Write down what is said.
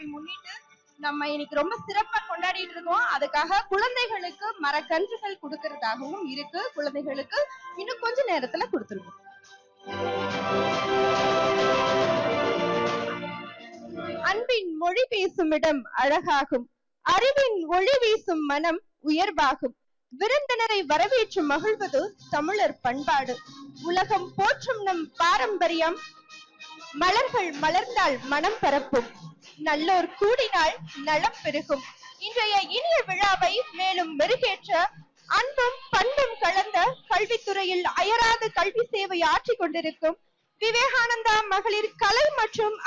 முன்னிட்டு நம்ம இன்னைக்கு ரொம்ப சிறப்பா கொண்டாடிட்டு இருக்கோம் அதுக்காக குழந்தைகளுக்கு மரக்கன்றுகள் கொடுக்கறதாகவும் இருக்கு குழந்தைகளுக்கு இன்னும் கொஞ்ச நேரத்துல கொடுத்துருவோம் அன்பின் மொழி பேசும் இடம் அழகாகும் அறிவின் ஒளி வீசும் மனம் உயர்வாகும் விருந்தினரை வரவேற்று மகிழ்வது தமிழர் பண்பாடு உலகம் போற்றும் நம் பாரம்பரியம் மலர்கள் மலர்ந்தால் மனம் பரப்பும் நல்லோர் கூடினால் நலம் பெருகும் இன்றைய இனிய விழாவை மேலும் மெருகேற்ற அன்பும் பண்பும் கலந்த கல்வித்துறையில் அயராது கல்வி சேவை ஆற்றிக் கொண்டிருக்கும் விவேகானந்தா மகளிர் கலை மற்றும்